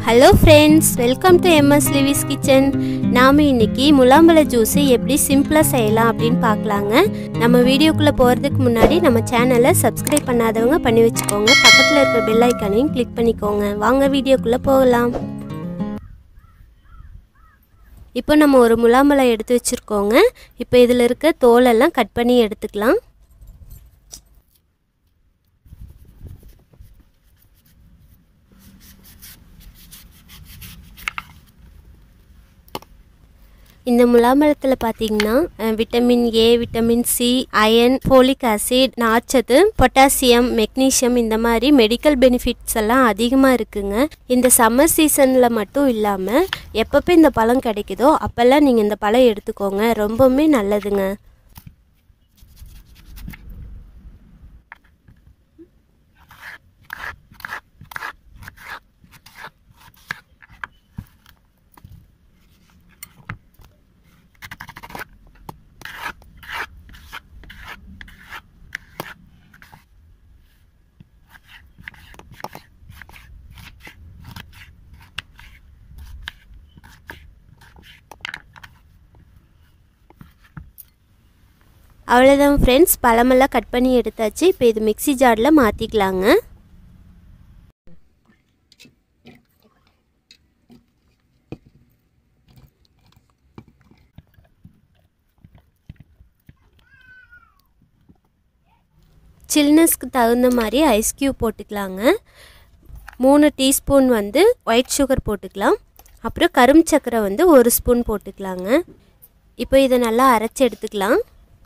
hello friends welcome to MS Livis kitchen நாம் இன்னைக்கு முலாம்பழ juice எப்படி சிம்பிளாக செய்யலாம் அப்படின்னு பார்க்கலாங்க நம்ம வீடியோக்குள்ளே போகிறதுக்கு முன்னாடி நம்ம சேனலை சப்ஸ்கிரைப் பண்ணாதவங்க பண்ணி வச்சுக்கோங்க பக்கத்தில் இருக்கிற பெல் ஐக்கானையும் கிளிக் பண்ணிக்கோங்க வாங்க வீடியோக்குள்ளே போகலாம் இப்போ நம்ம ஒரு முலாம்பழம் எடுத்து வச்சுருக்கோங்க இப்போ இதில் இருக்க தோலெல்லாம் கட் பண்ணி எடுத்துக்கலாம் இந்த முலாம்பழத்தில் பார்த்தீங்கன்னா vitamin A vitamin C iron folic acid நார்ச்சத்து பொட்டாசியம் மெக்னீஷியம் இந்த மாதிரி மெடிக்கல் பெனிஃபிட்ஸ் எல்லாம் அதிகமாக இருக்குங்க இந்த சம்மர் சீசனில் மட்டும் இல்லாமல் எப்பப்போ இந்த பழம் கிடைக்குதோ அப்போல்லாம் நீங்கள் இந்த பழம் எடுத்துக்கோங்க ரொம்பவுமே நல்லதுங்க அவ்வளோதான் ஃப்ரெண்ட்ஸ் பழமெல்லாம் கட் பண்ணி எடுத்தாச்சு இப்போ இது மிக்சி ஜாரில் மாற்றிக்கலாங்க சில்னஸ்க்கு தகுந்த மாதிரி ஐஸ் க்யூப் போட்டுக்கலாங்க மூணு டீஸ்பூன் வந்து ஒயிட் சுகர் போட்டுக்கலாம் அப்புறம் கரும் சர்க்கரை வந்து ஒரு ஸ்பூன் போட்டுக்கலாங்க இப்போ இதை நல்லா அரைச்சி எடுத்துக்கலாம்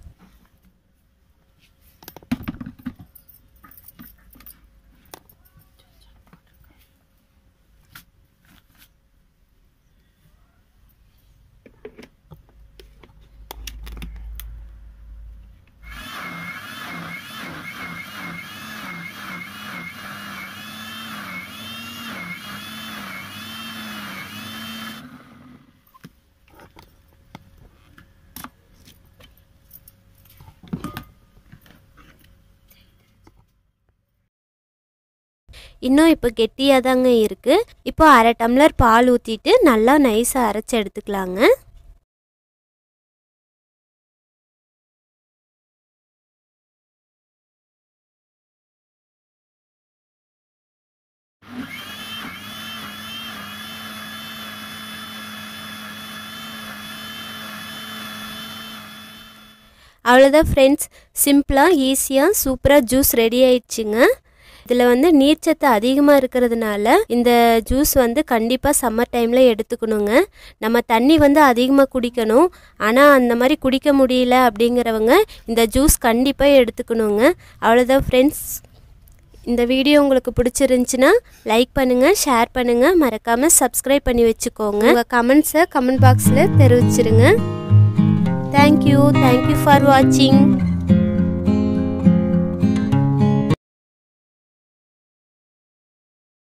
இன்னும் இப்போ கெட்டியாக தாங்க இருக்குது இப்போ அரை டம்ளர் பால் ஊற்றிட்டு நல்லா நைஸாக அரைச்சி எடுத்துக்கலாங்க அவ்வளோதான் ஃப்ரெண்ட்ஸ் சிம்பிளாக ஈஸியாக சூப்பராக ஜூஸ் ரெடி ஆயிடுச்சுங்க இதில் வந்து நீர்ச்சத்து அதிகமாக இருக்கிறதுனால இந்த ஜூஸ் வந்து கண்டிப்பாக சம்மர் டைமில் எடுத்துக்கணுங்க நம்ம தண்ணி வந்து அதிகமாக குடிக்கணும் ஆனால் அந்த மாதிரி குடிக்க முடியல அப்படிங்கிறவங்க இந்த ஜூஸ் கண்டிப்பாக எடுத்துக்கணுங்க அவ்வளோதான் ஃப்ரெண்ட்ஸ் இந்த வீடியோ உங்களுக்கு பிடிச்சிருந்துச்சின்னா லைக் பண்ணுங்கள் ஷேர் பண்ணுங்கள் மறக்காமல் சப்ஸ்கிரைப் பண்ணி வச்சுக்கோங்க உங்கள் கமெண்ட்ஸை கமெண்ட் பாக்ஸில் தெரிவிச்சிருங்க தேங்க்யூ தேங்க்யூ ஃபார் வாட்சிங்